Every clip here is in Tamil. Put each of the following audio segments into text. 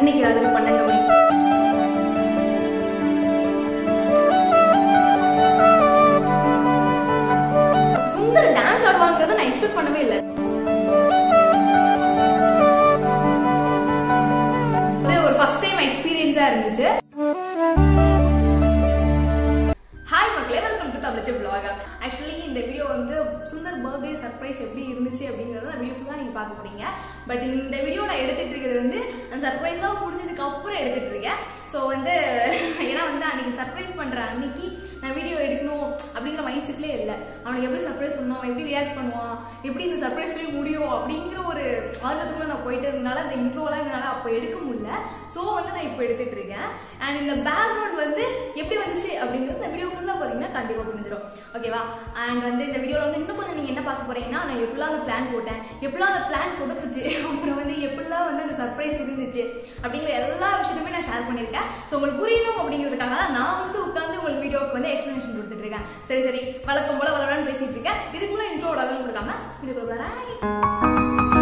அன்னைக்கு ராத்திரி பன்னெண்டு மணிக்கு சுந்தர் டான்ஸ் ஆடுவாங்கிறத நான் எக்ஸ்பெக்ட் பண்ணவே இல்லை இது ஒரு ஃபர்ஸ்ட் டைம் எக்ஸ்பீரியன்ஸா இருந்துச்சு ஹாய் மக்களே welcome to Tamilchi vlog actually இந்த வீடியோ வந்து சுந்தர் பர்த்டே சர்ப்ரைஸ் எப்படி இருந்துச்சு அப்படிங்கறத அந்த வீடியோ ஃபுல்லாக நீங்கள் பார்க்க போறீங்க பட் இந்த வீடியோ நான் எடுத்துட்டு இருக்கிறது வந்து அந்த சர்ப்ரைஸ்லாம் முடிஞ்சதுக்கு அப்புறம் எடுத்துட்டு இருக்கேன் ஸோ வந்து ஏன்னா வந்து அன்னைக்கு சர்ப்ரைஸ் பண்ற அன்னைக்கு நான் வீடியோ எடுக்கணும் அப்படிங்கிற மைண்ட் செட்லேயே இல்லை அவனுக்கு எப்படி சர்ப்ரைஸ் பண்ணுவான் அவன் எப்படி ரியாக்ட் பண்ணுவான் எப்படி இந்த சர்ப்ரைஸ் போய் முடியும் அப்படிங்கிற ஒரு ஆர்வத்துக்குள்ள நான் போயிட்டு இருந்தனால அந்த இன்ட்ரோலாம் எங்களால் அப்போ எடுக்க முடியல ஸோ வந்து நான் இப்போ எடுத்துட்டு இருக்கேன் அண்ட் இந்த பேக்ரவுண்ட் வந்து எப்படி வந்துச்சு அப்படிங்கிறது இந்த வீடியோ ஃபுல்லாக பார்த்தீங்கன்னா கண்டிப்பாக புரிஞ்சிடும் ஓகேவா அண்ட் வந்து இந்த வீடியோவில் வந்து இன்னும் கொஞ்சம் நீங்கள் என்ன பார்க்க போறீங்கன்னா நான் எப்படிலாம் அந்த பிளான் போட்டேன் எப்படிலாம் அந்த பிளான் சொதப்புச்சு அப்புறம் வந்து எப்படிலாம் வந்து அந்த சர்ப்ரைஸ் இருந்துச்சு அப்படிங்கிற எல்லா விஷயத்தையுமே நான் ஷேர் பண்ணியிருக்கேன் ஸோ உங்களுக்கு புரியணும் அப்படிங்கிறதுக்காக தான் நான் வந்து உட்காந்து உங்களுக்கு வீடியோக்கு வந்து எக்ஸ்பிளனேஷன் கொடுத்துட்டு இருக்கேன் சரி சரி வழக்கம் போல வளரன்னு பேசிட்டு இருக்கேன் இதுக்குள்ள இன்ட்ரோட அளவு கொடுக்காம வீடியோ வரேன்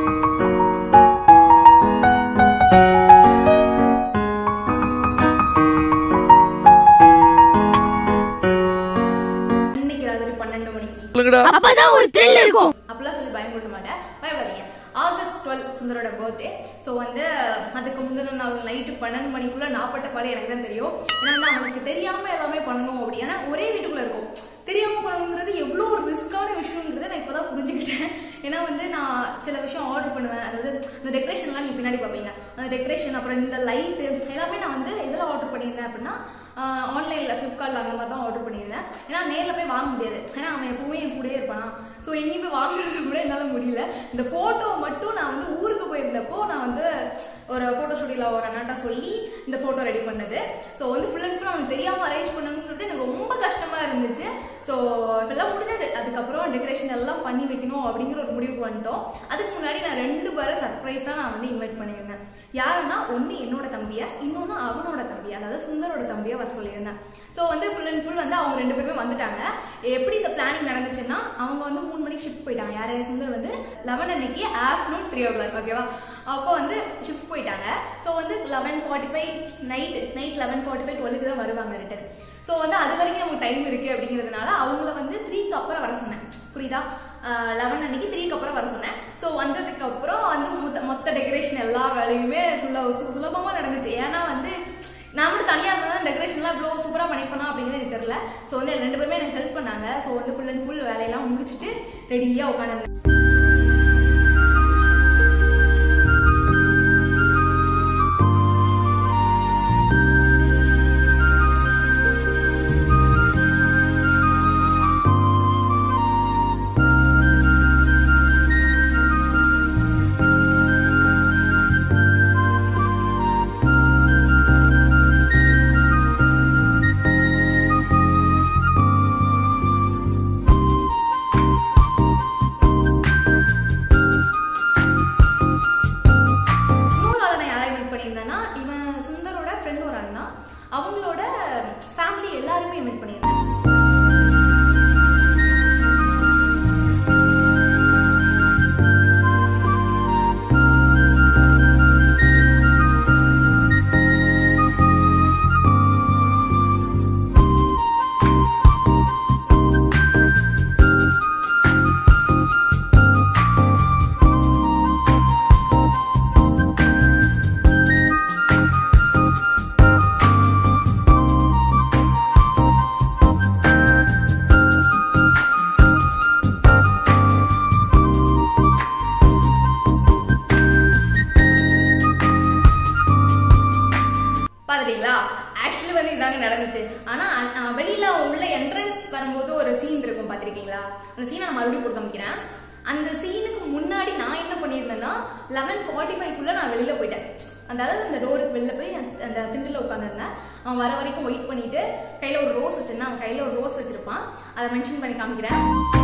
அன்னைக்கு ராத்திரி பன்னெண்டு மணிக்கு சொல்லுங்கடா அப்பதான் ஒரு த்ரில் இருக்கும் அப்படிலாம் சொல்லி பயன்படுத்த மாட்டேன் பயப்படாதீங்க ஆகஸ்ட் டுவெல் சுந்தரோட பர்த்டே ஸோ வந்து அதுக்கு முந்தின நாள் நைட்டு பன்னெண்டு மணிக்குள்ள நாப்பட்ட பாடு எனக்கு தான் தெரியும் ஏன்னா வந்து அவனுக்கு தெரியாம எல்லாமே பண்ணணும் அப்படி ஏன்னா ஒரே வீட்டுக்குள்ள இருக்கும் தெரியாம பண்ணணுங்கிறது எவ்வளோ ஒரு ரிஸ்கான விஷயங்கிறத நான் இப்போதான் புரிஞ்சுக்கிட்டேன் ஏன்னா வந்து நான் சில விஷயம் ஆர்டர் பண்ணுவேன் அதாவது இந்த டெக்கரேஷன்லாம் நீங்கள் பின்னாடி பார்ப்பீங்க அந்த டெக்கரேஷன் அப்புறம் இந்த லைட்டு எல்லாமே நான் வந்து எதில் ஆர்டர் பண்ணியிருந்தேன் அப்படின்னா ஆன்லைனில் ஃப்ளிப்கார்ட்டில் அந்த மாதிரி தான் ஆர்டர் பண்ணியிருந்தேன் ஏன்னா நேரில் போய் வாங்க முடியாது ஏன்னா அவன் எப்பவுமே என் கூடயே இருப்பானா ஸோ எங்கேயும் போய் வாங்குறது கூட என்னால் முடியல இந்த ஃபோட்டோ மட்டும் நான் வந்து ஊருக்கு போயிருந்தப்போ நான் வந்து ஒரு ஃபோட்டோ ஸ்டுடியோவில் ஒரு அண்ணாட்டா சொல்லி இந்த ஃபோட்டோ ரெடி பண்ணது ஸோ வந்து ஃபுல் அண்ட் ஃபுல் அவனுக்கு தெரியாமல் அரேஞ்ச் பண்ணணுங்கிறது எனக்கு ரொம்ப கஷ்டமாக இருந்துச்சு ஸோ இதெல்லாம் முடிஞ்சது அதுக்கப்புறம் டெக்கரேஷன் எல்லாம் பண்ணி வைக்கணும் அப்படிங்கிற ஒரு முடிவுக்கு வந்துட்டோம் அதுக்கு முன்னாடி நான் ரெண்டு பேரை சர்ப்ரைஸாக நான் வந்து இன்வைட் பண்ணியிருந்தேன் யாருன்னா ஒன்று என்னோட தம்பியை இன்னொன்று அவனோட தம்பி அதாவது சுந்தரோட தம்பியை வர சொல்லியிருந்தேன் ஸோ வந்து ஃபுல் அண்ட் ஃபுல் வந்து அவங்க ரெண்டு பேருமே வந்துட்டாங்க எப்படி இந்த பிளானிங் நடந்துச்சுன்னா அவங்க வந்து மூணு மணிக்கு ஷிஃப்ட் போயிட்டாங்க யார் சுந்தர் வந்து லெவன் அன்னைக்கு ஆஃப்டர்நூன் த்ரீ ஓ கிளாக் ஓகேவா அப்போ வந்து ஷிஃப்ட் போயிட்டாங்க ஸோ வந்து eleven forty five night night eleven forty five டுவெலுக்கு தான் வருவாங்க ரிட்டன் ஸோ வந்து அது வரைக்கும் நமக்கு டைம் இருக்கு அப்படிங்கிறதுனால அவங்கள வந்து த்ரீக்கு அப்புறம் வர சொன்னேன் புரியுதா லெவன் அன்னைக்கு த்ரீக்கு அப்புறம் வர சொன்னேன் ஸோ வந்ததுக்கு அப்புறம் வந்து மொத்த மொத்த டெக்கரேஷன் எல்லா வேலையுமே சுல சு- சுலபமா நடந்துச்சு ஏன்னா வந்து நான் மட்டும் தனியாக இருந்தால் டெக்கரேஷன்லாம் இவ்வளோ சூப்பராக பண்ணிப்பேனா அப்படிங்கிறது எனக்கு தெரியல ஸோ வந்து ரெண்டு பேருமே எனக்கு ஹெல்ப் பண்ணாங்க ஸோ வந்து ஃபுல் அண்ட் ஃபுல் வேலையெல்லாம் முடிச்சுட்டு ரெடியாக உட்காந்துருந்தேன் இன்னொரு ஆளை நான் யாரை இன்வைட் பண்ணியிருந்தேன்னா இவன் சுந்தரோட ஃப்ரெண்ட் ஒரு அண்ணா அவங்களோட ஃபேமிலி எல்லாருமே இன்வைட் பண்ணியிருந்தேன் பாத்துட்டீங்களா ஆக்சுவலி வந்து இதாங்க நடந்துச்சு ஆனா அ- வெளியில உள்ள என்ட்ரன்ஸ் வரும்போது ஒரு சீன் இருக்கும் பாத்திருக்கீங்களா அந்த சீனை நான் மறுபடியும் போட்டு காமிக்கிறேன் அந்த சீனுக்கு முன்னாடி நான் என்ன பண்ணியிருந்தேன்னா லெவன் ஃபார்ட்டி ஃபைவ்க்குள்ள நான் வெளியில போயிட்டேன் அதாவது அந்த டோருக்கு வெளில போய் அந்த- அந்த திண்டில் உட்காந்துருந்தேன் அவன் வர வரைக்கும் வெயிட் பண்ணிட்டு கையில ஒரு ரோஸ் வச்சிருந்தேன் அவன் கையில ஒரு ரோஸ் வச்சிருப்பான் அதை மென்ஷன் பண்ணி காமிக்கிறேன்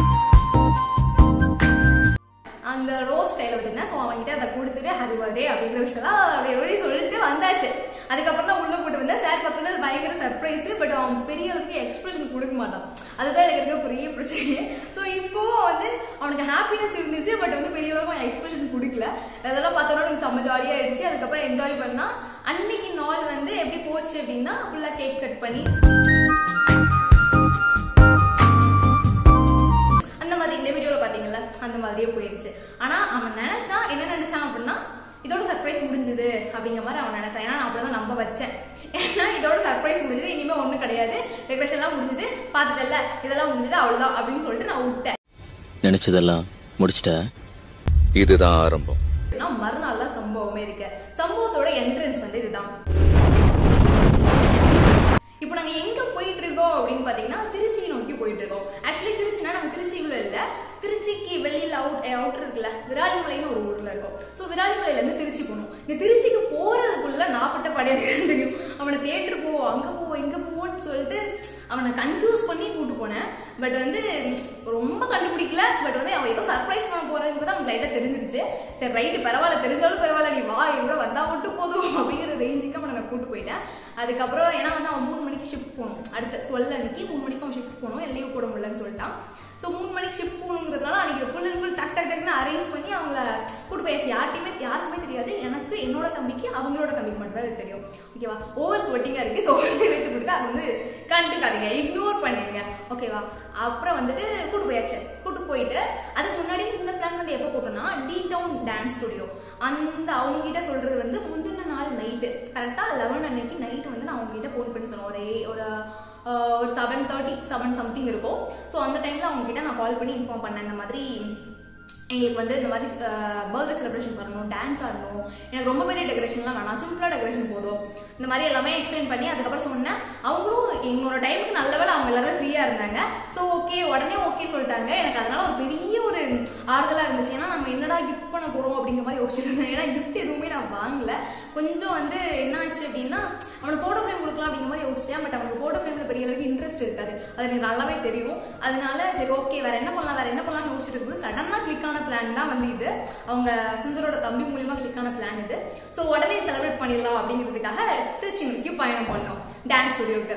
அந்த ரோஸ் கையில வச்சிருந்தேன் ஸோ அவன்கிட்ட அதை கொடுத்துட்டு ஹாப்பி பர்த்டே அப்படிங்கிற விஷயம்லாம் அப்படி எப்படி சொல்லிட்டு வந்தாச்சு அதுக்கப்புறம் தான் உள்ள போட்டு வந்தேன் சார் பக்கத்துல பயங்கர சர்ப்ரைஸ் பட் அவன் பெரிய அளவுக்கு எக்ஸ்பிரஷன் கொடுக்க மாட்டான் அதுதான் எனக்கு இருக்க பெரிய பிரச்சனை ஸோ இப்போ வந்து அவனுக்கு ஹாப்பினஸ் இருந்துச்சு பட் வந்து பெரிய அளவுக்கு அவன் எக்ஸ்பிரஷன் கொடுக்கல அதெல்லாம் பார்த்தோன்னா எனக்கு செம்ம ஜாலியாக ஆயிடுச்சு அதுக்கப்புறம் என்ஜாய் பண்ணா அன்னைக்கு நாள் வந்து எப்படி போச்சு அப்படின்னா ஃபுல்லாக கேக் கட் பண்ணி அந்த மாதிரி இந்த வீடியோல பாத்தீங்கல்ல அந்த மாதிரியே போயிருச்சு ஆனா அவன் நினைச்சான் என்ன நினைச்சான் அப்படின்னா இதோட சர்ப்ரைஸ் முடிஞ்சது அப்படிங்கிற மாதிரி அவன் நினைச்சான் ஏன்னா நான் அப்படிதான் நம்ப வச்சேன் ஏன்னா இதோட சர்ப்ரைஸ் முடிஞ்சது இனிமே ஒண்ணும் கிடையாது டெக்கரேஷன் எல்லாம் முடிஞ்சது பாத்துட்டல இதெல்லாம் முடிஞ்சது அவ்வளவுதான் அப்படின்னு சொல்லிட்டு நான் விட்டேன் நினைச்சதெல்லாம் முடிச்சிட்ட இதுதான் ஆரம்பம் நான் மறுநாள் தான் சம்பவமே இருக்கு சம்பவத்தோட என்ட்ரன்ஸ் வந்து இதுதான் இப்போ நாங்க எங்க போயிட்டு இருக்கோம் அப்படின்னு பாத்தீங்கன்னா திருச்சியை நோக்கி போயிட்டு இருக்கோம் ஆக்சுவலி திருச்சினா நாங்க திருச்சிக்குள்ள இல்ல திருச்சிக்கு வெளியில அவுட் அவுட்டர் இருக்குல்ல விராலிமலைன்னு ஒரு ஊர்ல இருக்கும் ஸோ விராலிமலையில இருந்து திருச்சி போகணும் இந்த திருச்சிக்கு போறதுக்குள்ள நாப்பட்ட படையாக தெரியும் அவனை தேட்டர் போ அங்க போ இங்க போன்னு சொல்லிட்டு அவனை கன்ஃபியூஸ் பண்ணி கூட்டு போனேன் பட் வந்து ரொம்ப கண்டுபிடிக்கல பட் வந்து அவன் ஏதோ சர்ப்ரைஸ் பண்ண போறதுக்கு தான் அவனுக்கு லைட்டா தெரிஞ்சிருச்சு சரி ரைட்டு பரவாயில்ல தெரிஞ்சாலும் பரவாயில்ல நீ வா இவ்வளோ வந்தா மட்டும் போதும் அப்படிங்கிற ரேஞ்சுக்கு அவனை நான் கூட்டு போயிட்டேன் அதுக்கப்புறம் ஏன்னா வந்து அவன் மூணு மணிக்கு ஷிஃப்ட் போகணும் அடுத்த டுவெல் அன்னைக்கு மூணு மணிக்கு அவன் ஷிஃப்ட் போகணும் லீவ் போட முடியலன்னு சொல்லிட்டான் ஸோ மூணு மணிக்கு ஷிஃப்ட் போகணுங்கிறதுனால அன்னைக்கு ஃபுல் அண்ட் ஃபுல் டக் டக் டக்னு அரேஞ்ச் பண்ணி அவங்கள கூட்டு போயாச்சு யார்ட்டையுமே யாருக்குமே தெரியாது எனக்கு என்னோட தம்பிக்கு அவங்களோட தம்பிக்கு மட்டும் தான் இது தெரியும் ஓகேவா ஓவர் ஸ்வெட்டிங்காக இருக்கு ஸோ ஓவர் வைத்து கொடுத்து அது வந்து கண்டுக்காதீங்க இக்னோர் பண்ணிடுங்க ஓகேவா அப்புறம் வந்துட்டு கூட்டு போயாச்சு கூட்டு போயிட்டு அதுக்கு முன்னாடி இந்த பிளான் வந்து எப்போ போட்டோம்னா டி டவுன் டான்ஸ் ஸ்டுடியோ அந்த அவங்க கிட்ட சொல்றது வந்து முந்தின நாள் நைட்டு கரெக்டாக லெவன் அன்னைக்கு நைட்டு வந்து நான் அவங்க கிட்ட ஃபோன் பண்ணி சொன்னேன் ஒரு eight- ஒரு ஆஹ், ஒரு செவன் தேர்ட்டி செவன் சம்திங் இருக்கும் ஸோ அந்த டைமில் அவங்க கிட்ட நான் கால் பண்ணி இன்ஃபார்ம் பண்ணேன் இந்த மாதிரி எங்களுக்கு வந்து இந்த மாதிரி பர்த்டே செலிப்ரேஷன் பண்ணணும் டான்ஸ் ஆடணும் எனக்கு ரொம்ப பெரிய டெக்கரேஷன்லாம் வேணாம் சிம்பிளாக டெக்கரேஷன் போதும் இந்த மாதிரி எல்லாமே எக்ஸ்பிளைன் பண்ணி அதுக்கப்புறம் சொன்னேன் அவங்களும் எங்களோட டைமுக்கு நல்ல வேளை அவங்க எல்லாருமே ஃப்ரீயாக இருந்தாங்க ஸோ ஓகே உடனே ஓகே சொல்லிட்டாங்க எனக்கு அதனால ஒரு பெரிய ஒரு ஆறுதலாக இருந்துச்சு ஏன்னா நம்ம என்னடா கிஃப்ட் பண்ண போகிறோம் அப்படிங்கிற மாதிரி யோசிச்சுட்டு இருந்தேன் ஏன்னா கிஃப்ட் எதுவுமே நான் வாங்கல கொஞ்சம் வந்து என்ன ஆச்சு அப்படின்னா அவனுக்கு ஃபோட்டோ ஃப்ரேம் கொடுக்கலாம் அப்படிங்கிற மாதிரி யோசிச்சேன் பட் அவனுக்கு ஃபோட்டோ ஃப்ரேமில் பெரிய அளவுக்கு இன்ட்ரெஸ்ட் இருக்காது அது எனக்கு நல்லாவே தெரியும் அதனால சரி ஓகே வேற என்ன பண்ணலாம் வேற என்ன பண்ணலாம்னு யோசிச்சுட்டு இருக்கும்போது சடனாக கிளிக் ஆன பிளான் தான் வந்து இது அவங்க சுந்தரோட தம்பி மூலியமா கிளிக் ஆன பிளான் இது ஸோ உடனே செலிப்ரேட் பண்ணிடலாம் அப்படிங்கிறதுக்காக திருச்சி நோக்கி பயணம் பண்ணோம் டான்ஸ் ஸ்டுடியோக்கு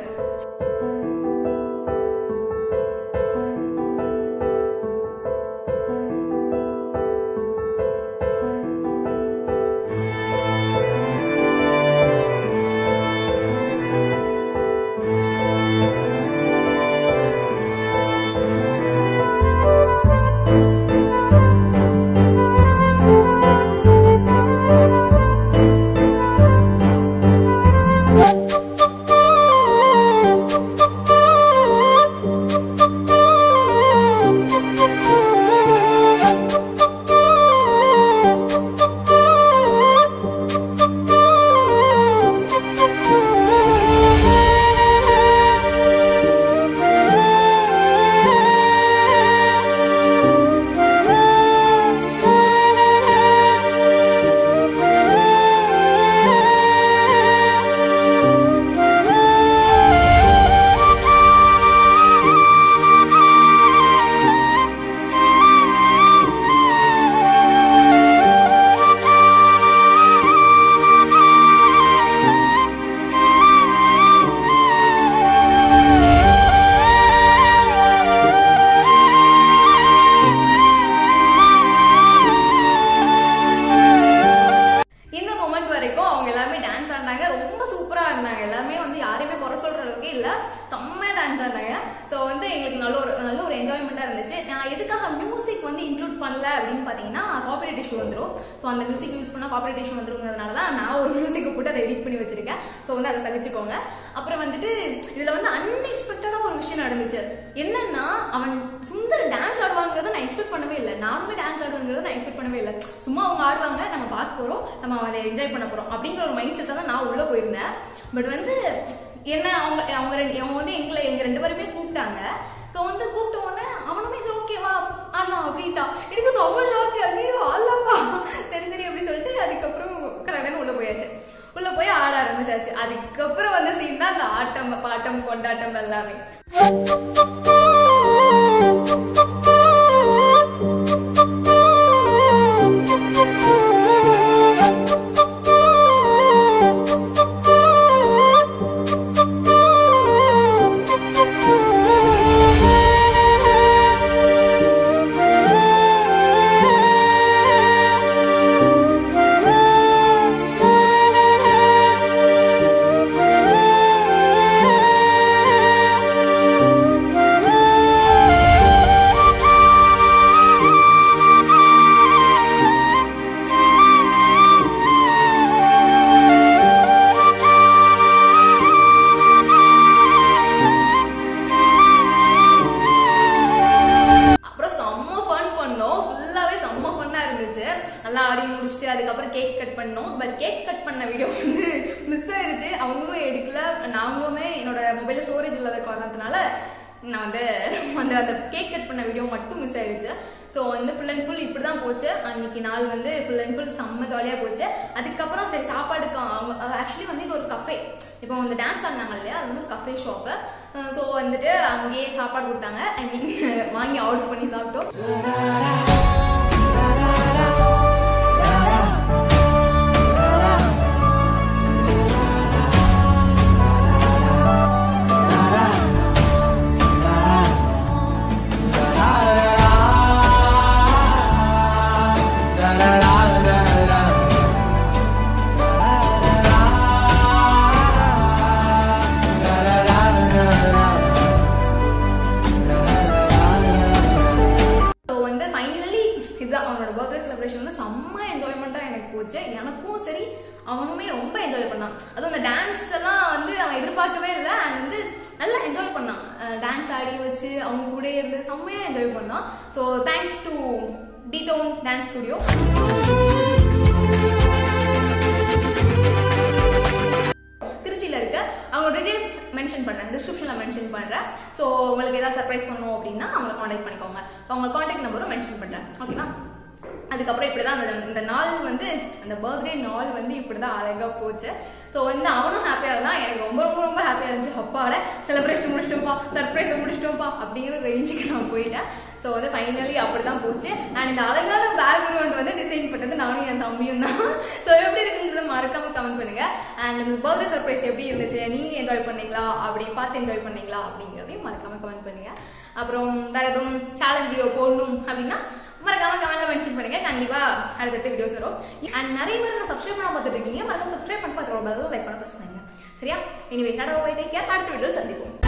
இந்த மொமெண்ட் வரைக்கும் அவங்க எல்லாருமே டான்ஸ் ஆடினாங்க ரொம்ப சூப்பரா ஆடினாங்க எல்லாருமே வந்து யாரையுமே குறை சொல்ற அளவுக்கு இல்ல செம்மையா டான்ஸ் ஆடினாங்க ஸோ வந்து எங்களுக்கு நல்ல ஒரு நல்ல ஒரு என்ஜாய்மெண்டா இருந்துச்சு நான் எதுக்காக மியூசிக் வந்து இன்க்ளூட் பண்ணல அப்படின்னு பாத்தீங்கன்னா காப்பரேட் இஷ்யூ வந்துரும் ஸோ அந்த மியூசிக் யூஸ் பண்ணா காப்பரேட் இஷ்யூ வந்துருங்கிறதுனால தான் நான் ஒரு மியூசிக்கை போட்டு அதை எடிட் பண்ணி வச்சிருக்கேன் ஸோ வந்து அதை சகிச்சுக்கோங்க அப்புறம் வந்துட்டு இதுல வந்து அன்எக்ஸ்பெக்டடா ஒரு விஷயம் நடந்துச்சு என்னன்னா அவன் சுந்தர் டான்ஸ் ஆடுவாங்கிறத நான் எக்ஸ்பெக்ட் பண்ணவே இல்லை நானுமே டான்ஸ் ஆடுவாங்கிறத நான் எக்ஸ்பெக்ட் பண்ணவே இல்லை சும்மா அவங்க ஆடுவாங்க நம்ம பார்க்க போறோம் நம்ம அதை என்ஜாய் பண்ண போறோம் அப்படிங்கிற ஒரு மைண்ட் செட்டை தான் நான் உள்ள போயிருந்தேன் பட் வந்து என்ன அவங்க அவங்க ரெண்டு அவங்க வந்து எங்களை எங்க ரெண்டு பேருமே கூப்பிட்டாங்க ஸோ வந்து கூப்பிட்ட உடனே அவனுமே இது ஓகேவா ஆடலாம் அப்படின்ட்டான் எனக்கு செம்ம ஷாக்கு ஐயோ ஆடலாமா சரி சரி அப்படி சொல்லிட்டு அதுக்கப்புறம் கடகடன்னு உள்ள போயாச்சு உள்ள போய் ஆட ஆரம்பிச்சாச்சு அதுக்கப்புறம் வந்த சீன் தான் அந்த ஆட்டம் பாட்டம் கொண்டாட்டம் எல்லாமே பட் கேக் கட் பண்ண வீடியோ வந்து மிஸ் ஆயிருச்சு அவங்களும் எடுக்கல நாங்களுமே என்னோட மொபைல் ஸ்டோரேஜ் இல்லாத காரணத்தினால நான் வந்து அந்த அந்த கேக் கட் பண்ண வீடியோ மட்டும் மிஸ் ஆயிடுச்சு ஸோ வந்து ஃபுல் அண்ட் ஃபுல் இப்படி தான் போச்சு அன்னைக்கு நாள் வந்து ஃபுல் அண்ட் ஃபுல் செம்ம ஜாலியாக போச்சு அதுக்கப்புறம் சரி சாப்பாடுக்கு அவங்க ஆக்சுவலி வந்து இது ஒரு கஃபே இப்போ வந்து டான்ஸ் ஆடினாங்க இல்லையா அது வந்து ஒரு கஃபே ஷாப்பு ஸோ வந்துட்டு அங்கேயே சாப்பாடு கொடுத்தாங்க ஐ மீன் வாங்கி ஆர்டர் பண்ணி சாப்பிட்டோம் ஸோ வந்து ஃபைனலி இதுதான் அவனோட பர்த்டே செலிப்ரேஷன் வந்து செம்ம என்ஜாய்மெண்ட்டாக எனக்கு போச்சு எனக்கும் சரி அவனுமே ரொம்ப என்ஜாய் பண்ணான் அதுவும் அந்த டான்ஸ் எல்லாம் வந்து அவன் எதிர்பார்க்கவே இல்லை அண்ட் வந்து நல்லா என்ஜாய் பண்ணான் டான்ஸ் ஆடி வச்சு அவங்க கூட இருந்து செம்மையாக என்ஜாய் பண்ணான் so thanks to Didon dance studio திருச்சியில் இருக்க அவங்களோட டீடைல்ஸ் மென்ஷன் பண்ணுறேன் டிஸ்கிரிப்ஷனில் மென்ஷன் பண்ணுறேன் ஸோ உங்களுக்கு ஏதாவது சர்ப்ரைஸ் பண்ணணும் அப்படின்னா அவங்களை காண்டாக்ட் பண்ணிக்கோங்க அவங்க காண்டாக்ட் நம்பரும் மென்ஷன் பண்ணுறேன் ஓகேவா அதுக்கப்புறம் இப்படி தான் அந்த இந்த நாள் வந்து அந்த பர்த்டே நாள் வந்து இப்படி தான் அழகாக போச்சு ஸோ வந்து அவனும் ஹாப்பியாக இருந்தான் எனக்கு ரொம்ப ரொம்ப ரொம்ப ஹாப்பியாக இருந்துச்சு அப்பாட செலிப்ரேஷன் முடிச்சிட்டோம்ப்பா சர்ப்ரைஸை முடிச்சிட்டோம்ப்பா அப்படிங்கிற ரேஞ்சுக்கு நான் போயிட்டேன் ஸோ வந்து ஃபைனலி அப்படி தான் போச்சு அண்ட் இந்த அழகான பேக்ரவுண்ட் வந்து டிசைன் பண்ணது நானும் என் தம்பியும் தான் ஸோ எப்படி இருக்குன்றத மறக்காம கமெண்ட் பண்ணுங்க அண்ட் இந்த பர்த்டே சர்ப்ரைஸ் எப்படி இருந்துச்சு நீங்க என்ஜாய் பண்ணீங்களா அப்படி பார்த்து என்ஜாய் பண்ணீங்களா அப்படிங்கிறதையும் மறக்காம கமெண்ட் பண்ணுங்க அப்புறம் வேற எதுவும் சேலஞ்ச் வீடியோ போடணும் அப்படின்னா மறக்காம கமெண்ட்ல மென்ஷன் பண்ணுங்க கண்டிப்பா அடுத்தடுத்த வீடியோஸ் வரும் அண்ட் நிறைய பேர் நான் சப்ஸ்கிரைப் பண்ண பார்த்துட்டு இருக்கீங்க மறக்காம சப்ஸ்கிரைப் பண்ணி பார்த்து பெல் லைக் பண்ண ப்ரெஸ் பண்ணுங்க சரியா இனிவே கடவுள் போயிட்டே கேர் அடுத்த வீடியோ சந்திப்போம்